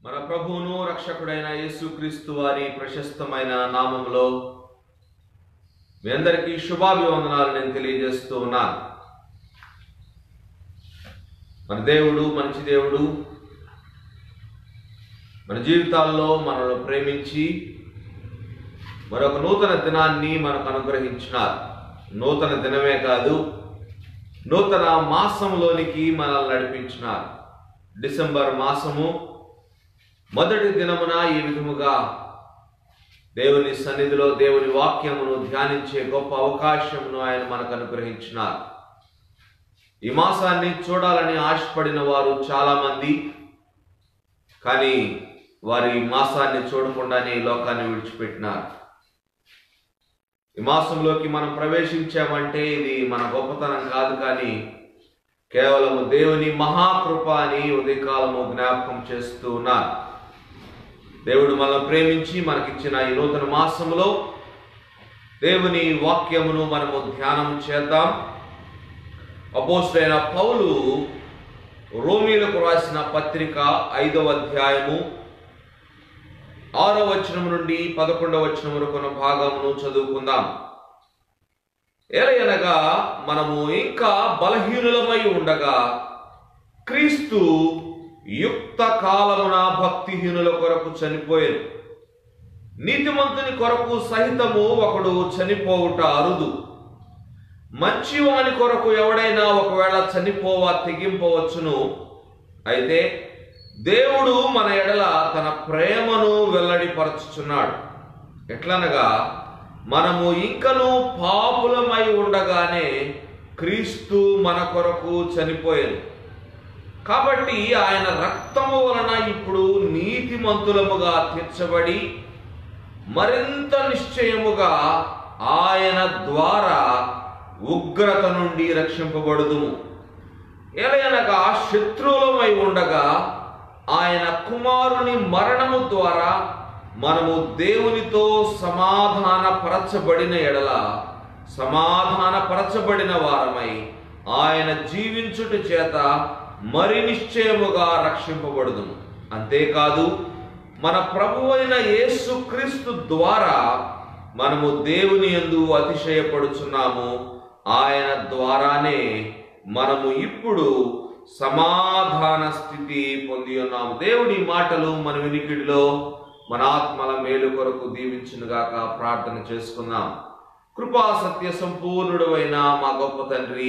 మన ప్రభువును రక్షకుడైన యేసుక్రీస్తు వారి ప్రశస్తమైన నామములో మీ అందరికీ శుభాభివందనాలు నేను తెలియజేస్తూ ఉన్నాను మన దేవుడు మంచి దేవుడు మన జీవితాల్లో మనల్ని ప్రేమించి మరొక నూతన దినాన్ని మనకు అనుగ్రహించినారు నూతన దినమే కాదు నూతన మాసంలోనికి మనల్ని నడిపించినారు డిసెంబర్ మాసము మొదటి దినమున ఈ విధముగా దేవుని సన్నిధిలో దేవుని వాక్యమును ధ్యానించే గొప్ప అవకాశమును ఆయన మనకు అనుగ్రహించినారు ఈ మాసాన్ని చూడాలని ఆశపడిన వారు చాలా మంది కానీ వారి ఈ మాసాన్ని చూడకుండానే ఈ లోకాన్ని విడిచిపెట్టినారు ఈ మాసంలోకి మనం ప్రవేశించామంటే ఇది మన గొప్పతనం కాదు కానీ కేవలము దేవుని మహాకృప అని ఉదయకాలము జ్ఞాపకం చేస్తూ ఉన్నారు దేవుడు మనల్ని ప్రేమించి మనకిచ్చిన ఈ నూతన మాసములో దేవుని వాక్యమును మనము ధ్యానం చేద్దాం అపోస్తులైన పౌలు రోమీలకు రాసిన పత్రిక ఐదవ అధ్యాయము ఆరో వచనం నుండి పదకొండవ వచనం వరకు ఉన్న భాగమును చదువుకుందాం ఏలయనగా మనము ఇంకా బలహీనులమై ఉండగా క్రీస్తు యుక్త కాలమున భక్తిహీనుల కొరకు చనిపోయాను నీతిమంతుని కొరకు సహితము ఒకడు చనిపోవుట అరుదు మంచివాని కొరకు ఎవడైనా ఒకవేళ చనిపోవా తెగింపవచ్చును అయితే దేవుడు మన ఎడల తన ప్రేమను వెల్లడిపరచుచున్నాడు ఎట్లనగా మనము ఇంకను పాపులమై ఉండగానే క్రీస్తు మన కొరకు చనిపోయాను కాబట్టి ఆయన రక్తము వలన ఇప్పుడు నీతిమంతులముగా తీర్చబడి మరింత నిశ్చయముగా ఆయన ద్వారా ఉగ్రత నుండి రక్షింపబడుదుము ఎలయనగా శత్రువులమై ఉండగా ఆయన కుమారుని మరణము ద్వారా మనము దేవునితో సమాధాన పరచబడిన ఎడల సమాధాన పరచబడిన వారమై ఆయన జీవించుట చేత మరి నిశ్చయముగా రక్షింపబడుదుము అంతేకాదు మన ప్రభువైన యేసుక్రీస్తు ద్వారా మనము దేవుని యందు అతిశయపడుచున్నాము ఆయన ద్వారానే మనము ఇప్పుడు సమాధాన స్థితి పొంది ఉన్నాము దేవుని మాటలు మన వినికిడిలో మన ఆత్మల మేలు కొరకు దీవించునుగాక ప్రార్థన చేసుకుందాం కృపా సత్య సంపూర్ణుడు మా గొప్ప తండ్రి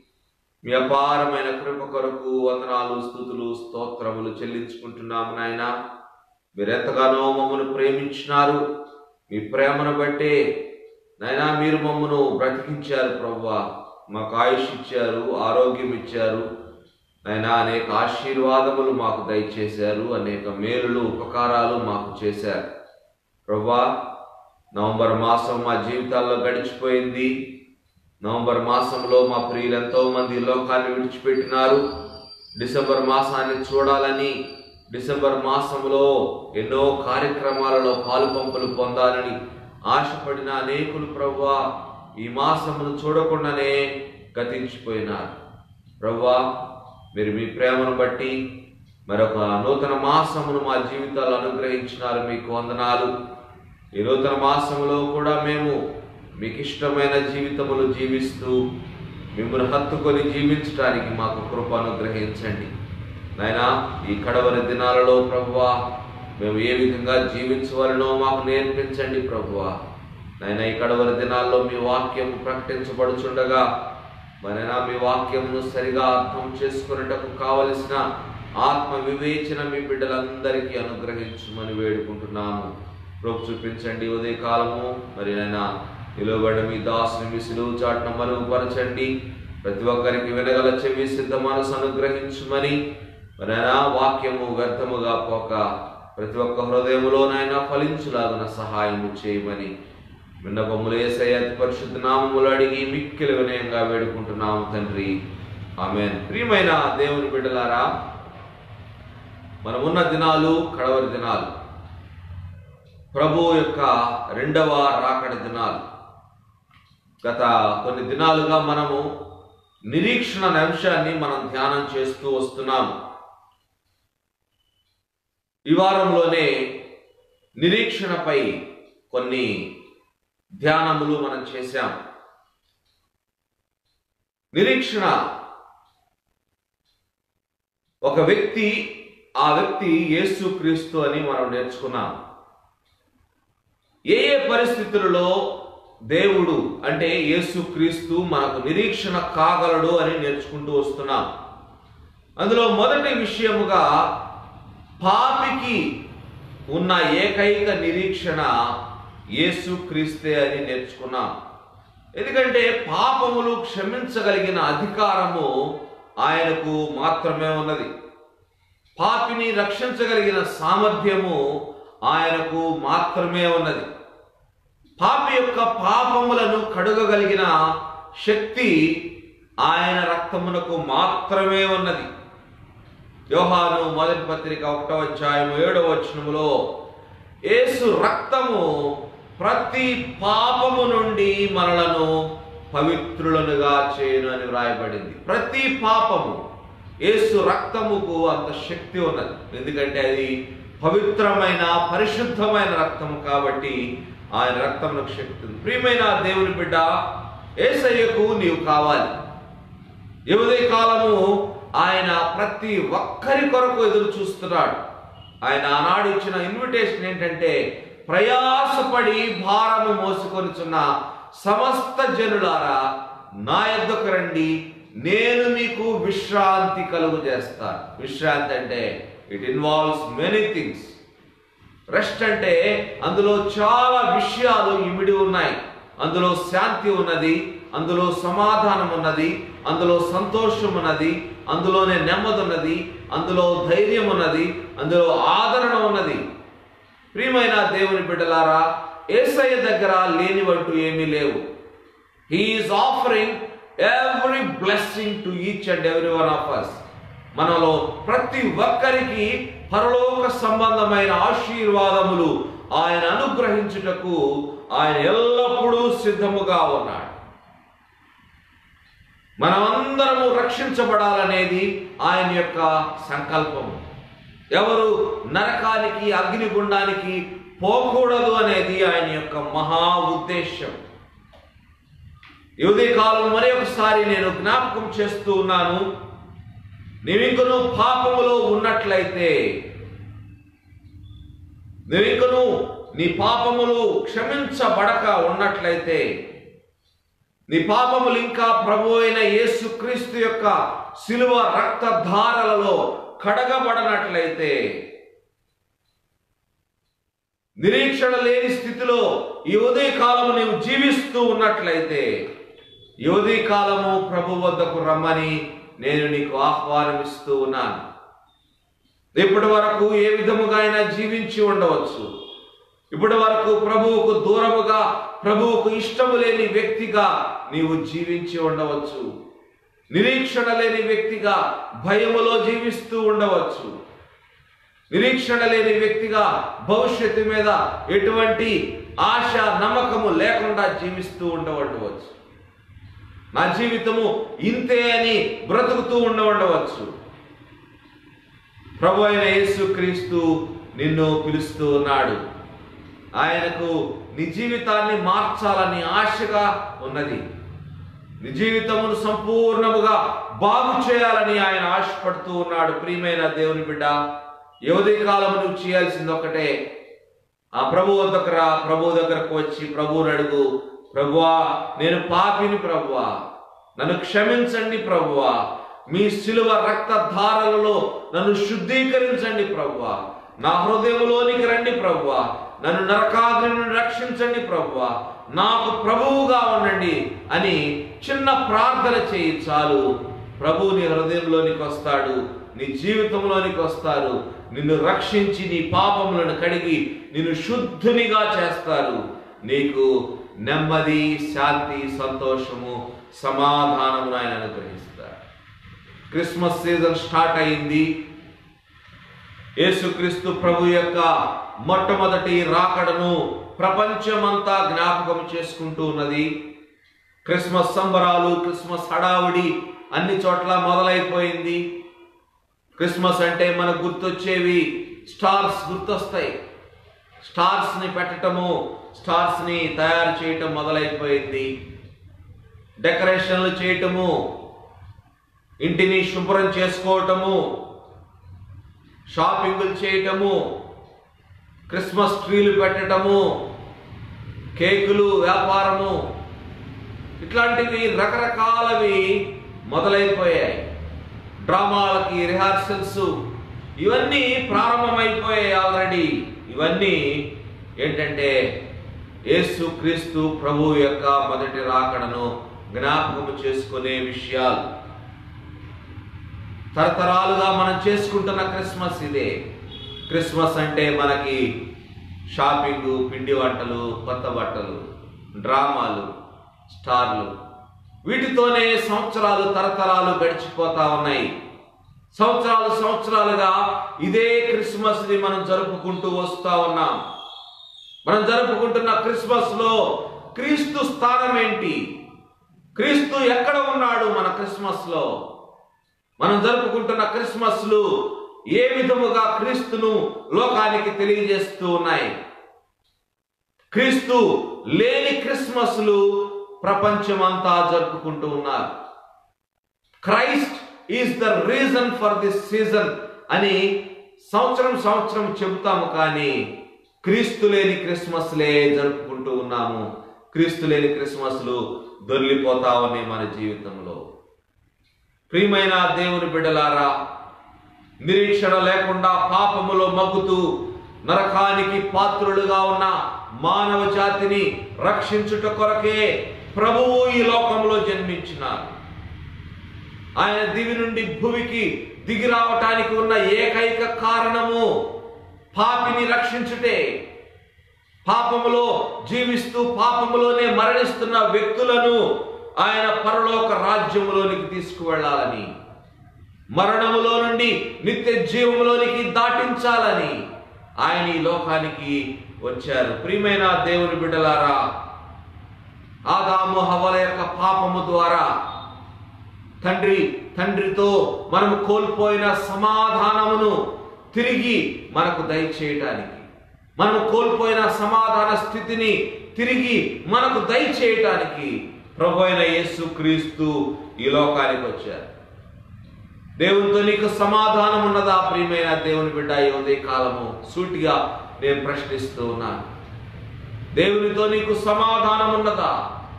మీ అపారమైన కృప కొరకు వందనాలు స్థుతులు స్తోత్రములు చెల్లించుకుంటున్నాము నాయన మీరెంతగానో మమ్మను ప్రేమించినారు మీ ప్రేమను బట్టే నాయనా మీరు మమ్మను బ్రతికించారు ప్రవ్వా మాకు ఆయుష్ ఇచ్చారు ఆరోగ్యం ఇచ్చారు నాయనా అనేక ఆశీర్వాదములు మాకు దయచేశారు అనేక మేలులు ఉపకారాలు మాకు చేశారు ప్రవ్వా నవంబర్ మాసం మా జీవితాల్లో గడిచిపోయింది నవంబర్ మాసంలో మా ప్రియులు ఎంతో మంది ఈ లోకాన్ని విడిచిపెట్టినారు డిసెంబర్ మాసాన్ని చూడాలని డిసెంబర్ మాసంలో ఎన్నో కార్యక్రమాలలో పాలు పంపులు పొందాలని ఆశపడిన అనేకులు ప్రవ్వా ఈ మాసమును చూడకుండానే గతించిపోయినారు ప్రవ్వా మీరు మీ ప్రేమను బట్టి మరొక నూతన మాసమును మా జీవితాలు అనుగ్రహించినారు మీకు వందనాలు ఈ నూతన మాసములో కూడా మేము మీకు ఇష్టమైన జీవితములు జీవిస్తూ మిమ్మల్ని హత్తుకొని జీవించడానికి మాకు కృప అనుగ్రహించండి నాయనా ఈ కడవరి దినాలలో ప్రభువా మేము ఏ విధంగా జీవించవలనో మాకు నేర్పించండి ప్రభువా నాయన ఈ కడవరి దినాల్లో మీ వాక్యం ప్రకటించబడుచుండగా మరైనా మీ వాక్యమును సరిగా అర్థం చేసుకునేటకు కావలసిన ఆత్మ వివేచన మీ బిడ్డలందరికీ అనుగ్రహించమని వేడుకుంటున్నాము ప్రభు చూపించండి ఉదయకాలము మరి నైనా నిలువబడిన మీ దాసుని మీ సిలువు చాటున మరుగుపరచండి ప్రతి ఒక్కరికి వినగల చెవి సిద్ధ మనసు అనుగ్రహించమని మరైనా వాక్యము వ్యర్థముగా పోక ప్రతి ఒక్క హృదయములోనైనా ఫలించులాగున సహాయము చేయమని విన్నపములు ఏసయ్య అతి పరిశుద్ధ నామములు అడిగి మిక్కిలి వినయంగా వేడుకుంటున్నాము తండ్రి ఆమెన్ ప్రియమైన దేవుని బిడ్డలారా మనమున్న దినాలు కడవరి దినాలు ప్రభు యొక్క రెండవ రాకడ దినాలు గత కొన్ని దినాలుగా మనము నిరీక్షణ అనే అంశాన్ని మనం ధ్యానం చేస్తూ వస్తున్నాము ఈ వారంలోనే నిరీక్షణపై కొన్ని ధ్యానములు మనం చేశాం నిరీక్షణ ఒక వ్యక్తి ఆ వ్యక్తి యేసుక్రీస్తు అని మనం నేర్చుకున్నాం ఏ ఏ పరిస్థితులలో దేవుడు అంటే యేసుక్రీస్తు మనకు నిరీక్షణ కాగలడు అని నేర్చుకుంటూ వస్తున్నాం అందులో మొదటి విషయముగా పాపికి ఉన్న ఏకైక నిరీక్షణ యేసుక్రీస్తే అని నేర్చుకున్నాం ఎందుకంటే పాపములు క్షమించగలిగిన అధికారము ఆయనకు మాత్రమే ఉన్నది పాపిని రక్షించగలిగిన సామర్థ్యము ఆయనకు మాత్రమే ఉన్నది పాపి యొక్క పాపములను కడుగగలిగిన శక్తి ఆయన రక్తమునకు మాత్రమే ఉన్నది యోహాను మొదటి పత్రిక ఒకటో అధ్యాయం ఏడవ వచనములో యేసు రక్తము ప్రతి పాపము నుండి మనలను పవిత్రులనుగా చేయను అని వ్రాయబడింది ప్రతి పాపము యేసు రక్తముకు అంత శక్తి ఉన్నది ఎందుకంటే అది పవిత్రమైన పరిశుద్ధమైన రక్తము కాబట్టి ఆయన రక్తమునకు శక్తి ఉంది ప్రియమైన దేవుని బిడ్డ ఏసయ్యకు నీవు కావాలి యువదే కాలము ఆయన ప్రతి ఒక్కరి కొరకు ఎదురు చూస్తున్నాడు ఆయన ఆనాడు ఇచ్చిన ఇన్విటేషన్ ఏంటంటే ప్రయాసపడి భారము మోసుకొనిచున్న సమస్త జనులారా నా యొద్దకు రండి నేను మీకు విశ్రాంతి కలుగు చేస్తాను విశ్రాంతి అంటే it involves many things rest అంటే అందులో చాలా విషయాలు ఇమిడి ఉన్నాయి అందులో శాంతి ఉన్నది అందులో సమాధానం ఉన్నది అందులో సంతోషం ఉన్నది అందులోనే నెమ్మది ఉన్నది అందులో ధైర్యం ఉన్నది అందులో ఆదరణ ఉన్నది ప్రియమైన దేవుని బిడ్డలారా ఏసయ్య దగ్గర లేనివంటూ ఏమీ లేవు he's offering every blessing to each and every one of us మనలో ప్రతి ఒక్కరికి పరలోక సంబంధమైన ఆశీర్వాదములు ఆయన అనుగ్రహించుటకు ఆయన ఎల్లప్పుడూ సిద్ధముగా ఉన్నాడు మనమందరము రక్షించబడాలనేది ఆయన యొక్క సంకల్పము ఎవరు నరకానికి అగ్నిగుండానికి పోకూడదు అనేది ఆయన యొక్క మహా ఉద్దేశం యువతి కాలం మరి ఒకసారి నేను జ్ఞాపకం చేస్తూ ఉన్నాను నీవింకను పాపములో ఉన్నట్లయితే నీవింకను నీ పాపములు క్షమించబడక ఉన్నట్లయితే నీ పాపములు ఇంకా ప్రభు అయిన యేసుక్రీస్తు యొక్క శిలువ రక్తధారలలో కడగబడనట్లయితే నిరీక్షణ లేని స్థితిలో ఈ ఉదయ కాలము నీవు జీవిస్తూ ఉన్నట్లయితే ఈ ఉదయ కాలము ప్రభు వద్దకు రమ్మని నేను నీకు ఆహ్వానమిస్తూ ఉన్నాను ఇప్పటి వరకు ఏ విధముగా అయినా జీవించి ఉండవచ్చు ఇప్పటి వరకు ప్రభువుకు దూరముగా ప్రభువుకు ఇష్టము లేని వ్యక్తిగా నీవు జీవించి ఉండవచ్చు నిరీక్షణ లేని వ్యక్తిగా భయములో జీవిస్తూ ఉండవచ్చు నిరీక్షణ లేని వ్యక్తిగా భవిష్యత్తు మీద ఎటువంటి ఆశ నమ్మకము లేకుండా జీవిస్తూ ఉండవచ్చు నా జీవితము ఇంతే అని బ్రతుకుతూ ఉండ ఉండవచ్చు ప్రభు అయిన యేసుక్రీస్తు నిన్ను పిలుస్తూ ఉన్నాడు ఆయనకు నీ జీవితాన్ని మార్చాలని ఆశగా ఉన్నది నీ జీవితమును సంపూర్ణముగా బాగు చేయాలని ఆయన ఆశపడుతూ ఉన్నాడు ప్రియమైన దేవుని బిడ్డ యువతి కాలం నువ్వు చేయాల్సింది ఒకటే ఆ ప్రభు వద్దకు రా ప్రభు దగ్గరకు వచ్చి ప్రభువుని అడుగు ప్రభువా నేను పాపిని ప్రభువా నన్ను క్షమించండి ప్రభువా మీ శిలువ రక్త ధారలలో నన్ను శుద్ధీకరించండి ప్రభువా నా హృదయంలోనికి రండి ప్రభువా నన్ను నరకాగ్ని నుండి రక్షించండి ప్రభువా నాకు ప్రభువుగా ఉండండి అని చిన్న ప్రార్థన చేయి చాలు ప్రభు నీ హృదయంలోనికి వస్తాడు నీ జీవితంలోనికి వస్తారు నిన్ను రక్షించి నీ పాపములను కడిగి నిన్ను శుద్ధునిగా చేస్తారు నీకు నెమ్మది శాంతి సంతోషము సమాధానము ఆయన అనుగ్రహిస్తారు క్రిస్మస్ సీజన్ స్టార్ట్ అయింది యేసుక్రీస్తు ప్రభు యొక్క మొట్టమొదటి రాకడను ప్రపంచమంతా జ్ఞాపకం చేసుకుంటూ ఉన్నది క్రిస్మస్ సంబరాలు క్రిస్మస్ హడావుడి అన్ని చోట్ల మొదలైపోయింది క్రిస్మస్ అంటే మనకు గుర్తొచ్చేవి స్టార్స్ గుర్తొస్తాయి స్టార్స్ని పెట్టటము స్టార్స్ని తయారు చేయటం మొదలైపోయింది డెకరేషన్లు చేయటము ఇంటిని శుభ్రం చేసుకోవటము షాపింగ్లు చేయటము క్రిస్మస్ ట్రీలు పెట్టటము కేకులు వ్యాపారము ఇట్లాంటివి రకరకాలవి మొదలైపోయాయి డ్రామాలకి రిహార్సల్స్ ఇవన్నీ ప్రారంభమైపోయాయి ఆల్రెడీ ఇవన్నీ ఏంటంటే యేసు క్రీస్తు ప్రభు యొక్క మొదటి రాకడను జ్ఞాపకము చేసుకునే విషయాలు తరతరాలుగా మనం చేసుకుంటున్న క్రిస్మస్ ఇదే క్రిస్మస్ అంటే మనకి షాపింగ్ పిండి వంటలు కొత్త బట్టలు డ్రామాలు స్టార్లు వీటితోనే సంవత్సరాలు తరతరాలు గడిచిపోతా ఉన్నాయి సంవత్సరాలు సంవత్సరాలుగా ఇదే క్రిస్మస్ ని మనం జరుపుకుంటూ వస్తా ఉన్నాం మనం జరుపుకుంటున్న క్రిస్మస్ లో క్రీస్తు స్థానం ఏంటి క్రీస్తు ఎక్కడ ఉన్నాడు మన క్రిస్మస్ లో మనం జరుపుకుంటున్న క్రిస్మస్లు ఏ విధముగా క్రీస్తును లోకానికి తెలియజేస్తూ ఉన్నాయి క్రీస్తు లేని క్రిస్మస్లు ప్రపంచమంతా జరుపుకుంటూ ఉన్నారు Christ is the reason for this season అని సంవత్సరం సంవత్సరం చెబుతాము కానీ క్రీస్తు లేని క్రిస్మస్లే జరుపుకుంటూ ఉన్నాము క్రీస్తు లేని క్రిస్మస్లు దొర్లిపోతా ఉన్నాయి మన జీవితంలో ప్రియమైన దేవుని బిడ్డలారా నిరీక్షణ లేకుండా పాపములో మగ్గుతూ నరకానికి పాత్రులుగా ఉన్న మానవ జాతిని రక్షించుట కొరకే ప్రభువు ఈ లోకంలో జన్మించినారు ఆయన దివి నుండి భూమికి దిగి రావటానికి ఉన్న ఏకైక కారణము పాపిని రక్షించుటే పాపములో జీవిస్తూ పాపములోనే మరణిస్తున్న వ్యక్తులను ఆయన పరలోక రాజ్యములోనికి తీసుకువెళ్ళాలని మరణములో నుండి నిత్య జీవములోనికి దాటించాలని ఆయన ఈ లోకానికి వచ్చారు ప్రియమైన దేవుని బిడ్డలారా ఆదాము హవల యొక్క పాపము ద్వారా తండ్రి తండ్రితో మనము కోల్పోయిన సమాధానమును తిరిగి మనకు దయచేయటానికి మనము కోల్పోయిన సమాధాన స్థితిని తిరిగి మనకు దయచేయటానికి ప్రభు అయిన యేసు క్రీస్తు ఈ లోకానికి వచ్చారు దేవునితో నీకు సమాధానం ఉన్నదా ప్రియమైన దేవుని బిడ్డ ఈ ఉదయ కాలము సూటిగా నేను ప్రశ్నిస్తూ ఉన్నాను దేవునితో నీకు సమాధానం ఉన్నదా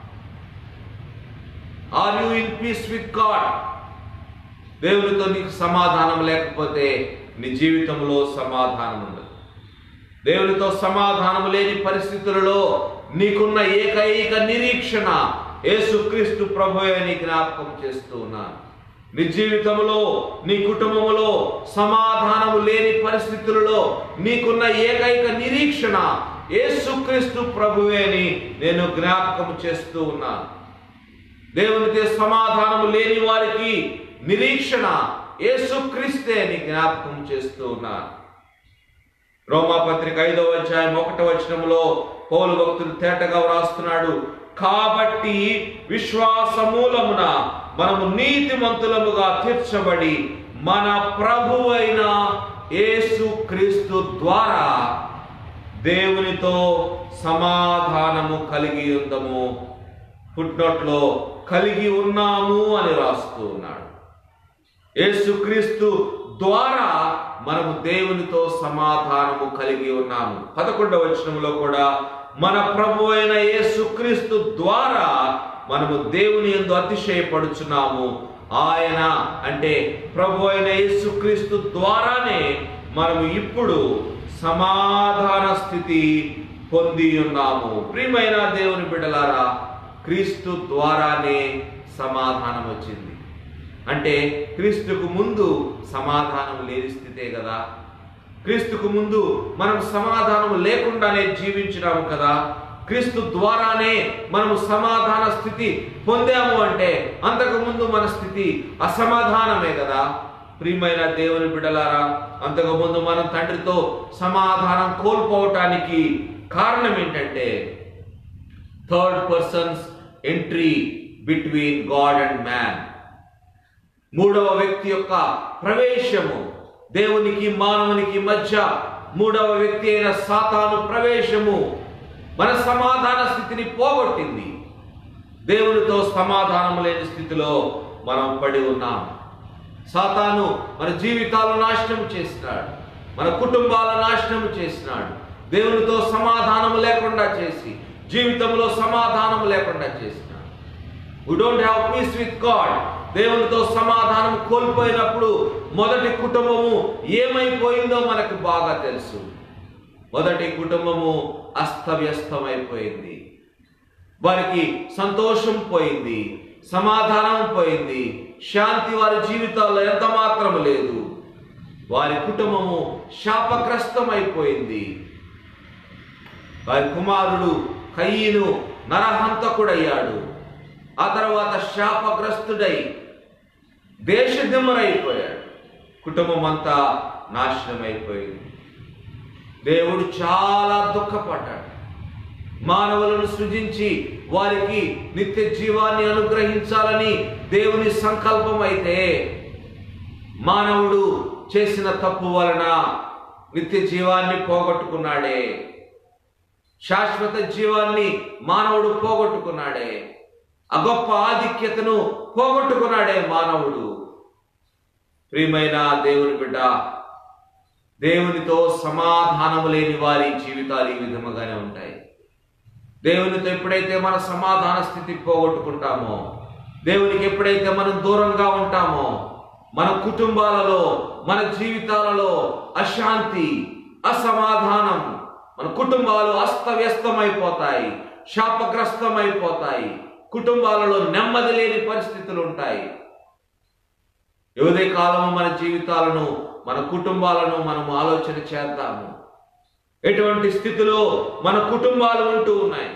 are you in peace with God దేవునితో నీకు సమాధానం లేకపోతే నీ జీవితంలో సమాధానం ఉండదు దేవునితో సమాధానం లేని పరిస్థితులలో నీకున్న ఏకైక నిరీక్షణ యేసుక్రీస్తు ప్రభు అని జ్ఞాపకం చేస్తూ ఉన్నాను నీ జీవితంలో నీ కుటుంబంలో సమాధానము లేని పరిస్థితులలో నీకున్న ఏకైక నిరీక్షణ యేసుక్రీస్తు ప్రభువే అని నేను జ్ఞాపకం చేస్తూ ఉన్నాను దేవునితో సమాధానము లేని వారికి నిరీక్షణ యేసుక్రీస్తే అని జ్ఞాపకం చేస్తూ ఉన్నాను రోమాపత్రిక ఐదవ అధ్యాయం ఒకటవ వచనంలో పౌలు భక్తుడు తేటగా వ్రాస్తున్నాడు కాబట్టి విశ్వాస మూలమున మనము నీతిమంతులముగా తీర్చబడి మన ప్రభువైన యేసు క్రీస్తు ద్వారా దేవునితో సమాధానము కలిగి ఉందము ఫుట్నోట్లో కలిగి ఉన్నాము అని రాస్తూ ఉన్నాడు యేసుక్రీస్తు ద్వారా మనము దేవునితో సమాధానము కలిగి ఉన్నాము పదకొండవ వచనంలో కూడా మన ప్రభు అయిన యేసుక్రీస్తు ద్వారా మనము దేవుని ఎందు అతిశయపడుచున్నాము ఆయన అంటే ప్రభు అయిన యేసుక్రీస్తు ద్వారానే మనము ఇప్పుడు సమాధాన స్థితి పొంది ఉన్నాము ప్రియమైన దేవుని బిడ్డలారా క్రీస్తు ద్వారానే సమాధానం వచ్చింది అంటే క్రీస్తుకు ముందు సమాధానం లేని స్థితే కదా క్రీస్తుకు ముందు మనం సమాధానం లేకుండానే జీవించినాము కదా క్రీస్తు ద్వారానే మనము సమాధాన స్థితి పొందాము అంటే అంతకు ముందు మన స్థితి అసమాధానమే కదా ప్రియమైన దేవుని బిడ్డలారా అంతకు ముందు మనం తండ్రితో సమాధానం కోల్పోవటానికి కారణం ఏంటంటే third persons entry between God and man మూడవ వ్యక్తి యొక్క ప్రవేశము దేవునికి మానవునికి మధ్య మూడవ వ్యక్తి అయిన సాతాను ప్రవేశము మన సమాధాన స్థితిని పోగొట్టింది దేవునితో సమాధానం లేని స్థితిలో మనం పడి ఉన్నాం సాతాను మన జీవితాలు నాశనం చేసినాడు మన కుటుంబాల నాశనం చేసినాడు దేవునితో సమాధానం లేకుండా చేసి జీవితంలో సమాధానం లేకుండా చేసినాడు we don't have peace with God దేవునితో సమాధానం కోల్పోయినప్పుడు మొదటి కుటుంబము ఏమైపోయిందో మనకు బాగా తెలుసు మొదటి కుటుంబము అస్తవ్యస్తమైపోయింది వారికి సంతోషం పోయింది సమాధానం పోయింది శాంతి వారి జీవితాల్లో ఎంత మాత్రం లేదు వారి కుటుంబము శాపగ్రస్తమైపోయింది వారి కుమారుడు కయ్యను నరహంతకుడయ్యాడు ఆ తర్వాత శాపగ్రస్తుడై దేశదిమ్మరైపోయాడు కుటుంబం అంతా నాశనమైపోయింది దేవుడు చాలా దుఃఖపడ్డాడు మానవులను సృజించి వారికి నిత్య జీవాన్ని అనుగ్రహించాలని దేవుని సంకల్పం అయితే మానవుడు చేసిన తప్పు వలన నిత్య జీవాన్ని పోగొట్టుకున్నాడే శాశ్వత జీవాన్ని మానవుడు పోగొట్టుకున్నాడే ఆ గొప్ప ఆధిక్యతను పోగొట్టుకున్నాడే మానవుడు ప్రియమైన దేవుని బిడ్డ దేవునితో సమాధానము లేని వారి జీవితాలు ఈ విధముగానే ఉంటాయి దేవునితో ఎప్పుడైతే మన సమాధాన స్థితి పోగొట్టుకుంటామో దేవునికి ఎప్పుడైతే మనం దూరంగా ఉంటామో మన కుటుంబాలలో మన జీవితాలలో అశాంతి అసమాధానం మన కుటుంబాలు అస్తవ్యస్తమైపోతాయి శాపగ్రస్తమైపోతాయి కుటుంబాలలో నెమ్మది లేని పరిస్థితులు ఉంటాయి యువదే కాలము మన జీవితాలను మన కుటుంబాలను మనము ఆలోచన చేద్దాము ఎటువంటి స్థితిలో మన కుటుంబాలు ఉంటూ ఉన్నాయి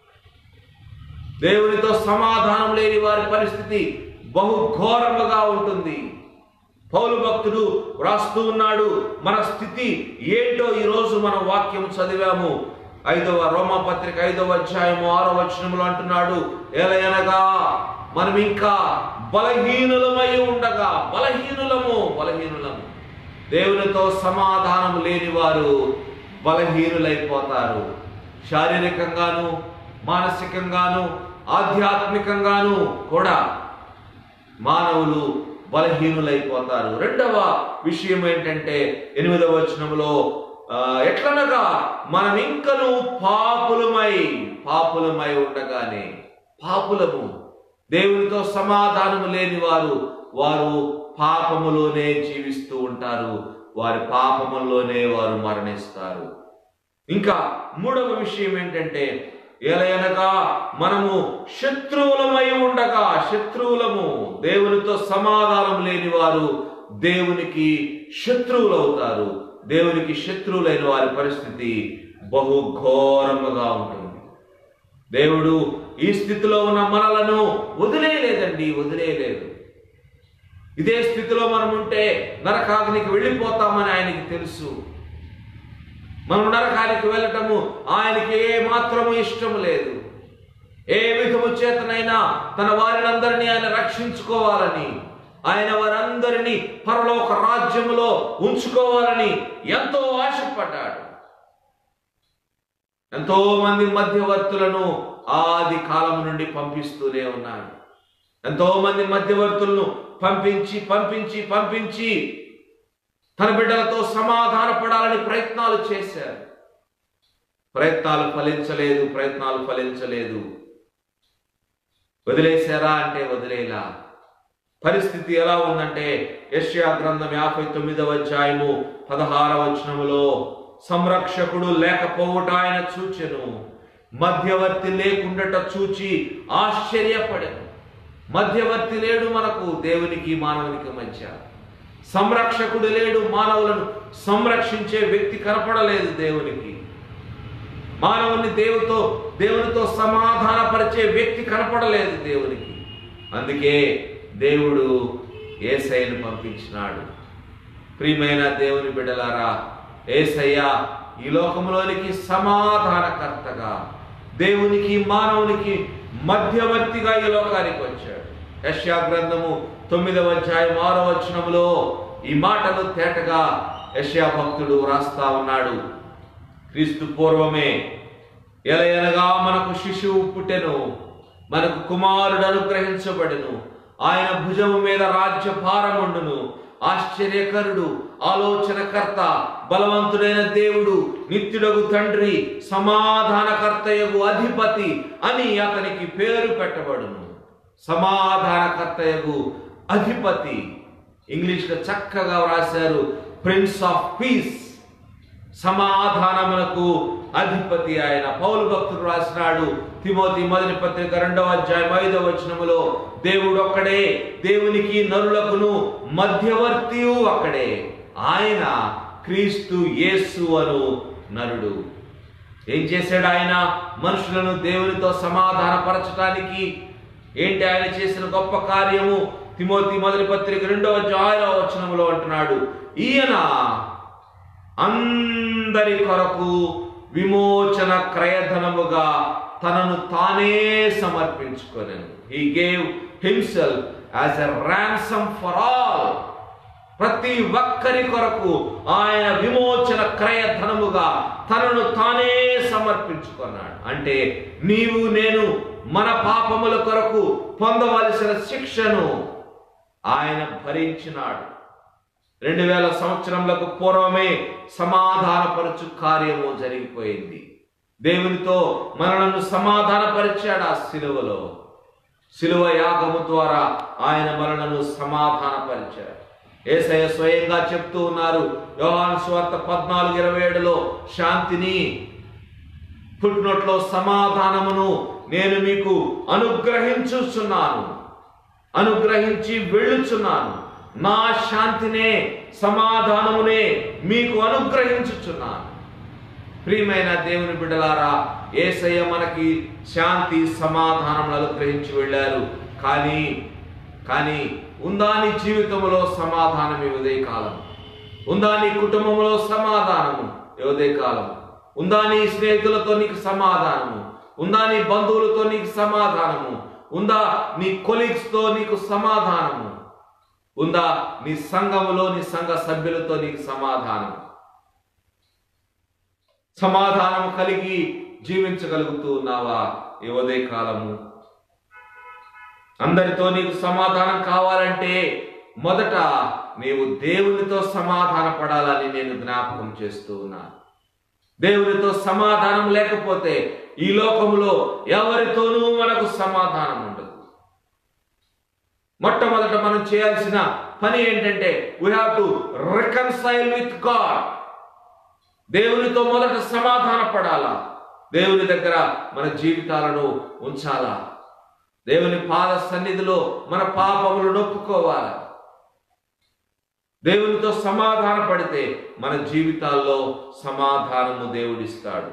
దేవునితో సమాధానం లేని వారి పరిస్థితి బహు ఘోరముగా ఉంటుంది పౌలు భక్తుడు వ్రాస్తూ ఉన్నాడు మన స్థితి ఏంటో ఈరోజు మనం వాక్యం చదివాము ఐదవ రోమపత్రిక ఐదవ అధ్యాయము ఆరో వచనంలో అంటున్నాడు ఎలయనగా మనం ఇంకా బలహీనులమై ఉండగా బలహీనులము బలహీనులము దేవునితో సమాధానం లేని వారు బలహీనులైపోతారు శారీరకంగాను మానసికంగాను ఆధ్యాత్మికంగాను కూడా మానవులు బలహీనులైపోతారు రెండవ విషయం ఏంటంటే ఎనిమిదవ వచనంలో ఆ, ఎట్లనగా మనం ఇంకను పాపులమై పాపులమై ఉండగానే పాపులము దేవునితో సమాధానము లేని వారు వారు పాపములోనే జీవిస్తూ ఉంటారు వారి పాపములోనే వారు మరణిస్తారు ఇంకా మూడవ విషయం ఏంటంటే ఎలయనగా మనము శత్రువులమై ఉండగా శత్రువులము దేవునితో సమాధానం లేని వారు దేవునికి శత్రువులు అవుతారు దేవునికి శత్రువులైన వారి పరిస్థితి బహు ఘోరముగా ఉంటుంది దేవుడు ఈ స్థితిలో ఉన్న మనలను వదిలేయలేదండి వదిలేయలేదు ఇదే స్థితిలో మనం ఉంటే నరకాగ్నికి వెళ్ళిపోతామని ఆయనకి తెలుసు మనం నరకానికి వెళ్ళటము ఆయనకి ఏ మాత్రము ఇష్టం లేదు ఏ విధము చేతనైనా తన వారినందరినీ ఆయన రక్షించుకోవాలని ఆయన వారందరినీ పరలోక రాజ్యములో ఉంచుకోవాలని ఎంతో ఆశపడ్డాడు ఎంతో మంది మధ్యవర్తులను ఆది కాలం నుండి పంపిస్తూనే ఉన్నాడు ఎంతో మంది మధ్యవర్తులను పంపించి పంపించి పంపించి తన బిడ్డలతో సమాధాన పడాలని ప్రయత్నాలు చేశారు ప్రయత్నాలు ఫలించలేదు ప్రయత్నాలు ఫలించలేదు వదిలేశారా అంటే వదిలేలా పరిస్థితి ఎలా ఉందంటే యశ్యా గ్రంథం యాభై తొమ్మిదవ అధ్యాయము పదహారవ వచనములో సంరక్షకుడు లేకపోవుట ఆయన చూచెను మధ్యవర్తి లేకుండట చూచి ఆశ్చర్యపడెను మధ్యవర్తి లేడు మనకు దేవునికి మానవునికి మధ్య సంరక్షకుడు లేడు మానవులను సంరక్షించే వ్యక్తి కనపడలేదు దేవునికి మానవుని దేవుతో దేవునితో సమాధానపరిచే వ్యక్తి కనపడలేదు దేవునికి అందుకే దేవుడు ఏసైను పంపించినాడు ప్రియమైన దేవుని బిడ్డలారా ఏసయ్య ఈ లోకంలోనికి సమాధానకర్తగా దేవునికి మానవునికి మధ్యవర్తిగా ఈ లోకానికి వచ్చాడు యశ్యా గ్రంథము తొమ్మిదవ అధ్యాయం ఆరో వచనములో ఈ మాటలు తేటగా యెషయా భక్తుడు వ్రాస్తా ఉన్నాడు క్రీస్తు పూర్వమే ఎలయనగా మనకు శిశువు పుట్టెను మనకు కుమారుడు అనుగ్రహించబడెను ఆయన భుజము మీద రాజ్య భారముండును ఆశ్చర్యకరుడు ఆలోచనకర్త బలవంతుడైన దేవుడు నిత్యుడగు తండ్రి సమాధానకర్తయగు అధిపతి అని అతనికి పేరు పెట్టబడును సమాధానకర్తయగు అధిపతి ఇంగ్లీష్లో చక్కగా వ్రాశారు ప్రిన్స్ ఆఫ్ పీస్ సమాధానములకు అధిపతి ఆయన పౌలు భక్తుడు రాసినాడు తిమోతి మొదటి పత్రిక రెండవ అధ్యాయం ఐదవ వచనములో దేవుడు ఒక్కడే దేవునికి నరులకును మధ్యవర్తి ఒక్కడే ఆయన క్రీస్తు యేసు అను నరుడు ఏం చేశాడు ఆయన మనుషులను దేవునితో సమాధానపరచటానికి ఏంటి ఆయన చేసిన గొప్ప కార్యము తిమోతి మొదటి పత్రిక రెండవ అధ్యాయం వచనములో అంటున్నాడు ఈయన అందరి కొరకు విమోచన క్రయధనముగా తనను తానే సమర్పించుకొనెను he gave himself as a ransom for all ప్రతి ఒక్కరి కొరకు ఆయన విమోచన క్రయధనముగా తనను తానే సమర్పించుకున్నాడు అంటే నీవు నేను మన పాపముల కొరకు పొందవలసిన శిక్షను ఆయన భరించినాడు రెండు వేల సంవత్సరములకు పూర్వమే సమాధానపరచు కార్యము జరిగిపోయింది దేవునితో మనలను సమాధానపరిచాడు ఆ సిలువలో సిలువ యాగము ద్వారా ఆయన మనలను సమాధానపరిచాడు ఏసయ్య స్వయంగా చెప్తూ ఉన్నారు యోహాను స్వార్త పద్నాలుగు ఇరవై ఏడులో శాంతిని ఫుట్నోట్లో సమాధానమును నేను మీకు అనుగ్రహించుచున్నాను అనుగ్రహించి వెళ్ళుచున్నాను నా శాంతినే సమాధానమునే మీకు అనుగ్రహించుచున్నాను ప్రియమైన దేవుని బిడ్డలారా ఏసయ్య మనకి శాంతి సమాధానం అనుగ్రహించి వెళ్ళారు కానీ కానీ ఉందా నీ జీవితంలో సమాధానం ఈ ఉదయకాలం ఉందా నీ కుటుంబంలో సమాధానము ఈ ఉదయకాలం ఉందా నీ స్నేహితులతో నీకు సమాధానము ఉందా నీ బంధువులతో నీకు సమాధానము ఉందా నీ కొలీగ్స్తో నీకు సమాధానము ఉందా నీ సంఘములో నీ సంఘ సభ్యులతో నీకు సమాధానం సమాధానం కలిగి జీవించగలుగుతూ ఉన్నావా ఈ ఉదయ కాలము అందరితో నీకు సమాధానం కావాలంటే మొదట నీవు దేవునితో సమాధాన పడాలని నేను జ్ఞాపకం చేస్తూ ఉన్నాను దేవునితో సమాధానం లేకపోతే ఈ లోకములో ఎవరితోనూ మనకు సమాధానం ఉండదు మొట్టమొదట మనం చేయాల్సిన పని ఏంటంటే we have to reconcile with God దేవునితో మొదట సమాధాన పడాలా దేవుని దగ్గర మన జీవితాలను ఉంచాలా దేవుని పాద సన్నిధిలో మన పాపములు నొప్పుకోవాలి దేవునితో సమాధాన పడితే మన జీవితాల్లో సమాధానము దేవుడిస్తాడు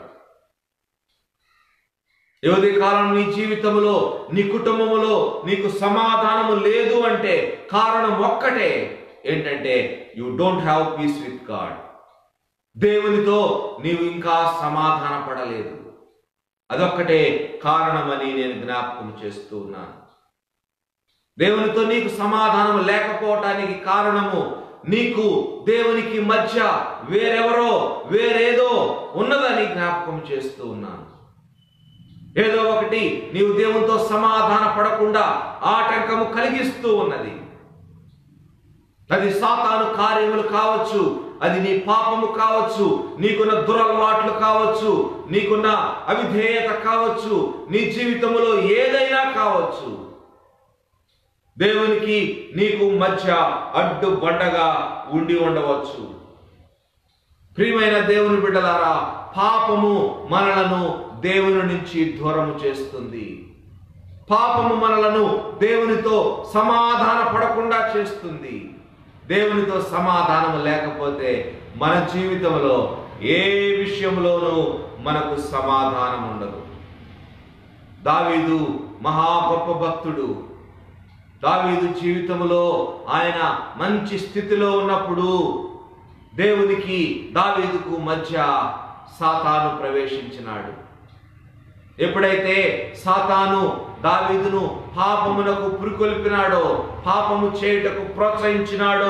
యువతి కాలం నీ జీవితంలో నీ కుటుంబములో నీకు సమాధానము లేదు అంటే కారణం ఒక్కటే ఏంటంటే you don't have peace with God దేవునితో నీవు ఇంకా సమాధాన పడలేదు అదొక్కటే కారణమని నేను జ్ఞాపకం చేస్తూ ఉన్నాను దేవునితో నీకు సమాధానం లేకపోవటానికి కారణము నీకు దేవునికి మధ్య వేరెవరో వేరేదో ఉన్నదని జ్ఞాపకం చేస్తూ ఉన్నాను ఏదో ఒకటి నీవు దేవునితో సమాధాన పడకుండా ఆటంకము కలిగిస్తూ ఉన్నది అది సాతాను కార్యములు కావచ్చు అది నీ పాపము కావచ్చు నీకున్న దురలవాట్లు కావచ్చు నీకున్న అవిధేయత కావచ్చు నీ జీవితంలో ఏదైనా కావచ్చు దేవునికి నీకు మధ్య అడ్డు బండగా ఉండి ఉండవచ్చు ప్రియమైన దేవుని బిడ్డలారా పాపము మనలను దేవుని నుంచి దూరము చేస్తుంది పాపము మనలను దేవునితో సమాధాన పడకుండా చేస్తుంది దేవునితో సమాధానం లేకపోతే మన జీవితంలో ఏ విషయంలోనూ మనకు సమాధానం ఉండదు దావీదు మహా గొప్ప భక్తుడు దావీదు జీవితంలో ఆయన మంచి స్థితిలో ఉన్నప్పుడు దేవునికి దావీదుకు మధ్య సాతాను ప్రవేశించినాడు ఎప్పుడైతే సాతాను దావీదును పాపమునకు పురికొల్పినాడో పాపము చేయుటకు ప్రోత్సహించినాడో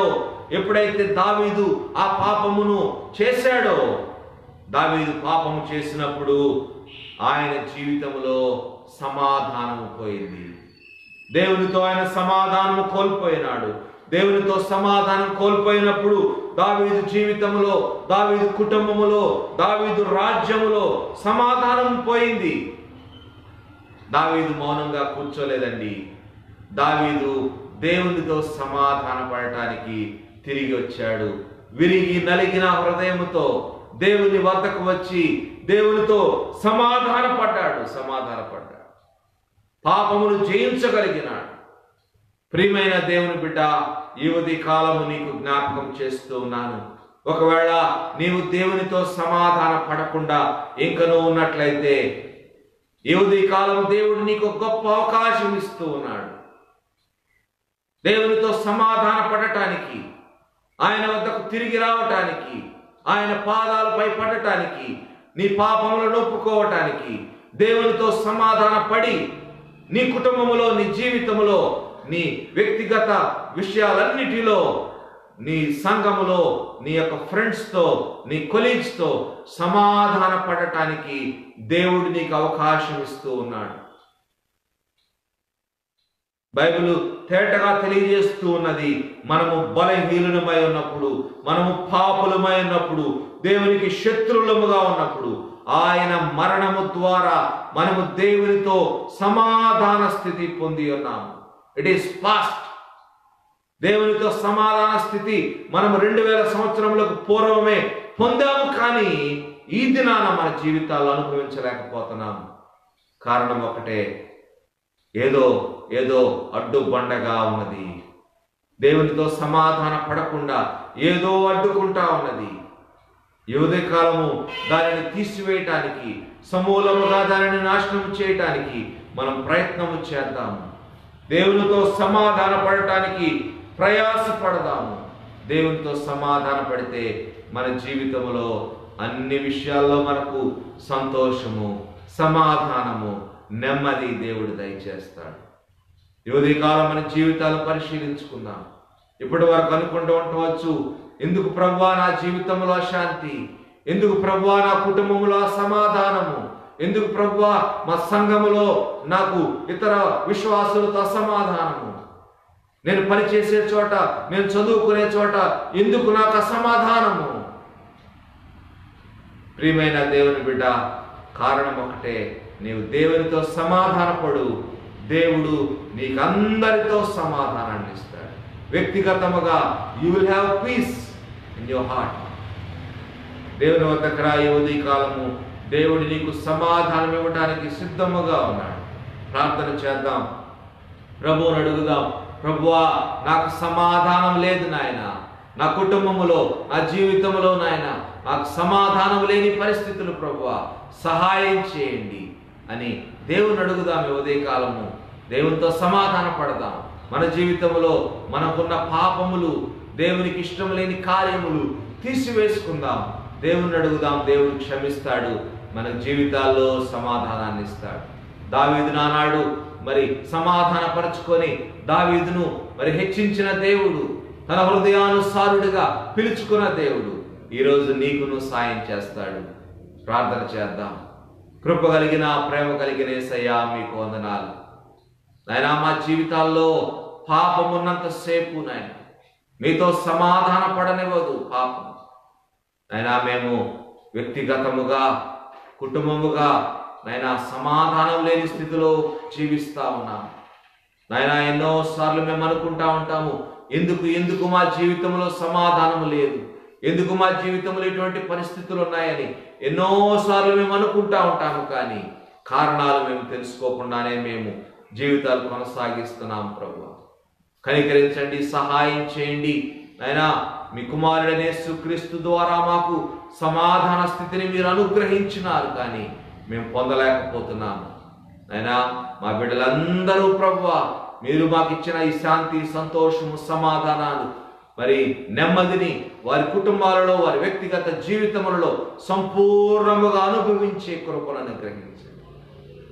ఎప్పుడైతే దావీదు ఆ పాపమును చేశాడో దావీదు పాపము చేసినప్పుడు ఆయన జీవితంలో సమాధానము పోయింది దేవునితో ఆయన సమాధానం కోల్పోయినాడు దేవునితో సమాధానం కోల్పోయినప్పుడు దావీదు జీవితంలో దావీదు కుటుంబములో దావీదు రాజ్యములో సమాధానం పోయింది దావీదు మౌనంగా కూర్చోలేదండి దావీదు దేవునితో సమాధాన పడటానికి తిరిగి వచ్చాడు విరిగి నలిగిన హృదయముతో దేవుని వద్దకు వచ్చి దేవునితో సమాధాన పడ్డాడు సమాధాన పడ్డాడు పాపమును జయించగలిగినాడు ప్రియమైన దేవుని బిడ్డ ఈ ఉదయ కాలము నీకు జ్ఞాపకం చేస్తూ ఉన్నాను ఒకవేళ నీవు దేవునితో సమాధాన పడకుండా ఇంకనూ ఉన్నట్లయితే ఈ ఉదయ కాలం దేవుడు నీకు ఒక గొప్ప అవకాశం ఇస్తూ ఉన్నాడు దేవునితో సమాధాన పడటానికి ఆయన వద్దకు తిరిగి రావటానికి ఆయన పాదాలపై పడటానికి నీ పాపములను ఒప్పుకోవటానికి దేవునితో సమాధాన పడి నీ కుటుంబములో నీ జీవితములో నీ వ్యక్తిగత విషయాలన్నిటిలో నీ సంఘములో నీ యొక్క ఫ్రెండ్స్తో నీ కొలీగ్స్తో సమాధాన పడటానికి దేవుడు నీకు అవకాశం ఇస్తూ ఉన్నాడు బైబిల్ తేటగా తెలియజేస్తూ ఉన్నది మనము బలహీనులమై ఉన్నప్పుడు మనము పాపులమై ఉన్నప్పుడు దేవునికి శత్రువులముగా ఉన్నప్పుడు ఆయన మరణము ద్వారా మనము దేవునితో సమాధాన స్థితి పొంది ఉన్నాము ఇట్ ఈస్ ఫాస్ట్ దేవునితో సమాధాన స్థితి మనం రెండు వేల సంవత్సరములకు పూర్వమే పొందాము కానీ ఈ దినాన మన జీవితాలు అనుభవించలేకపోతున్నాము కారణం ఒకటే ఏదో ఏదో అడ్డు బండగా ఉన్నది దేవునితో సమాధాన పడకుండా ఏదో అడ్డుకుంటా ఉన్నది ఈ ఉదయకాలము దానిని తీసివేయటానికి సమూలముగా దానిని నాశనం చేయటానికి మనం ప్రయత్నము చేద్దాము దేవునితో సమాధాన పడటానికి ప్రయాసపడదాము దేవునితో సమాధాన పడితే మన జీవితంలో అన్ని విషయాల్లో మనకు సంతోషము సమాధానము నెమ్మది దేవుడు దయచేస్తాడు యువతి కాలం మన జీవితాలు పరిశీలించుకుందాం ఇప్పటి వరకు అనుకుంటూ ఉండవచ్చు ఎందుకు ప్రభువా నా జీవితంలో అశాంతి ఎందుకు ప్రభువా నా కుటుంబంలో అసమాధానము ఎందుకు ప్రభువా మా సంఘములో నాకు ఇతర విశ్వాసులతో అసమాధానము నేను పనిచేసే చోట నేను చదువుకునే చోట ఎందుకు నాకు అసమాధానము ప్రియమైన దేవుని బిడ్డ కారణం ఒకటే నీవు దేవునితో సమాధానపడు దేవుడు నీకు అందరితో సమాధానాన్ని ఇస్తాడు వ్యక్తిగతముగా you will have peace in your heart దేవుని వద్దకు రా ఈ ఉదయ కాలము దేవుడు నీకు సమాధానం ఇవ్వడానికి సిద్ధముగా ఉన్నాడు ప్రార్థన చేద్దాం ప్రభువుని అడుగుదాం ప్రభువా నాకు సమాధానం లేదు నాయన నా కుటుంబములో నా జీవితంలో నాయన నాకు సమాధానం లేని పరిస్థితులు ప్రభువా సహాయం చేయండి అని దేవుని అడుగుదాం ఈ ఉదయకాలము దేవునితో సమాధాన పడదాం మన జీవితంలో మనకున్న పాపములు దేవునికి ఇష్టం లేని కార్యములు తీసివేసుకుందాం దేవుని అడుగుదాం దేవుడు క్షమిస్తాడు మన జీవితాల్లో సమాధానాన్ని ఇస్తాడు దావీదు నానాడు మరి సమాధానపరచుకొని దావీదును మరి హెచ్చించిన దేవుడు తన హృదయానుసారుడిగా పిలుచుకున్న దేవుడు ఈరోజు నీకును సాయం చేస్తాడు ప్రార్థన చేద్దాం కృప కలిగిన ప్రేమ కలిగిన ఏసయ్యా మీకు వందనాలు నాయనా మా జీవితాల్లో పాపం ఉన్నంతసేపు నాయన మీతో సమాధాన పడనివ్వదు పాపం అయినా మేము వ్యక్తిగతముగా కుటుంబముగా నైనా సమాధానం లేని స్థితిలో జీవిస్తా ఉన్నాం నాయనా ఎన్నోసార్లు మేము అనుకుంటా ఉంటాము ఎందుకు ఎందుకు మా జీవితంలో సమాధానం లేదు ఎందుకు మా జీవితంలో ఇటువంటి పరిస్థితులు ఉన్నాయని ఎన్నోసార్లు మేము అనుకుంటా ఉంటాము కానీ కారణాలు మేము తెలుసుకోకుండానే మేము జీవితాలు కొనసాగిస్తున్నాం ప్రభు కనికరించండి సహాయం చేయండి అయినా మీ కుమారుడనే సుక్రీస్తు ద్వారా మాకు సమాధాన స్థితిని మీరు అనుగ్రహించినారు కానీ మేము పొందలేకపోతున్నాము అయినా మా బిడ్డలందరూ ప్రభువ మీరు మాకు ఇచ్చిన ఈ శాంతి సంతోషము సమాధానాలు మరి నెమ్మదిని వారి కుటుంబాలలో వారి వ్యక్తిగత జీవితములలో సంపూర్ణముగా అనుభవించే కృపను అనుగ్రహించండి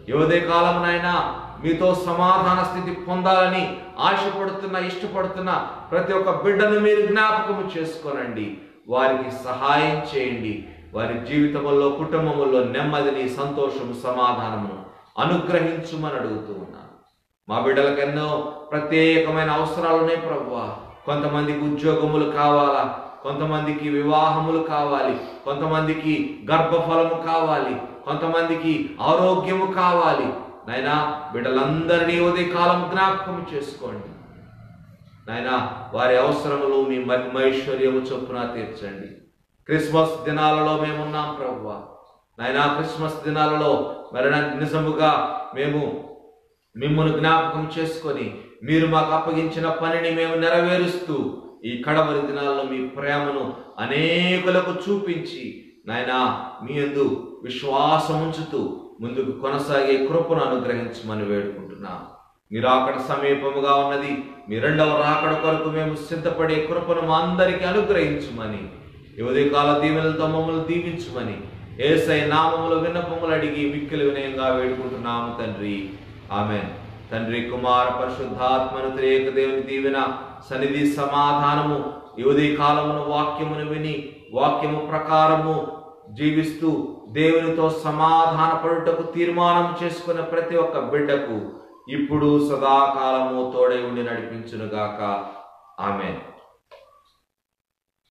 యువదే కాలమునైనా మీతో సమాధాన స్థితి పొందాలని ఆశపడుతున్న ఇష్టపడుతున్న ప్రతి ఒక్క బిడ్డను మీరు జ్ఞాపకము చేసుకోనండి వారికి సహాయం చేయండి వారి జీవితంలో కుటుంబములో నెమ్మదిని సంతోషము సమాధానము అనుగ్రహించుమని అడుగుతూ ఉన్నాను మా బిడ్డలకు ఎన్నో ప్రత్యేకమైన అవసరాలు ఉన్నాయి ప్రభువా కొంతమందికి ఉద్యోగములు కావాలా కొంతమందికి వివాహములు కావాలి కొంతమందికి గర్భఫలము కావాలి కొంతమందికి ఆరోగ్యము కావాలి నాయనా బిడ్డలందరినీ ఉదయ కాలం జ్ఞాపకం చేసుకోండి నాయనా వారి అవసరములు మీ మహిమైశ్వర్యము చొప్పున తీర్చండి క్రిస్మస్ దినాలలో మేమున్నాం ప్రభువా నాయనా క్రిస్మస్ దినాలలో మరి నిజముగా మేము మిమ్మల్ని జ్ఞాపకం చేసుకొని మీరు మాకు అప్పగించిన పనిని మేము నెరవేరుస్తూ ఈ కడవరి దినాల్లో మీ ప్రేమను అనేకులకు చూపించి నాయనా మీ యందు విశ్వాసం ఉంచుతూ ముందుకు కొనసాగే కృపను అనుగ్రహించమని వేడుకుంటున్నాం మీరు అక్కడ సమీపముగా ఉన్నది మీ రెండవ రాకడ కొరకు మేము సిద్ధపడే కృపను మా అందరికీ అనుగ్రహించమని ఈ ఉదయకాల దీవెనలతో మమ్మల్ని దీవించమని ఏసై నామములు విన్నపములు అడిగి మిక్కిలి వినయంగా వేడుకుంటున్నాము తండ్రి ఆమెన్ తండ్రి కుమార పరిశుద్ధాత్మను త్రేక దేవుని దీవెన సన్నిధి సమాధానము ఈ ఉదయ కాలమును వాక్యమును విని వాక్యము ప్రకారము జీవిస్తూ దేవునితో సమాధాన పడుటకు తీర్మానం చేసుకున్న ప్రతి ఒక్క బిడ్డకు ఇప్పుడు సదాకాలము తోడై ఉండి నడిపించునుగాక ఆమెన్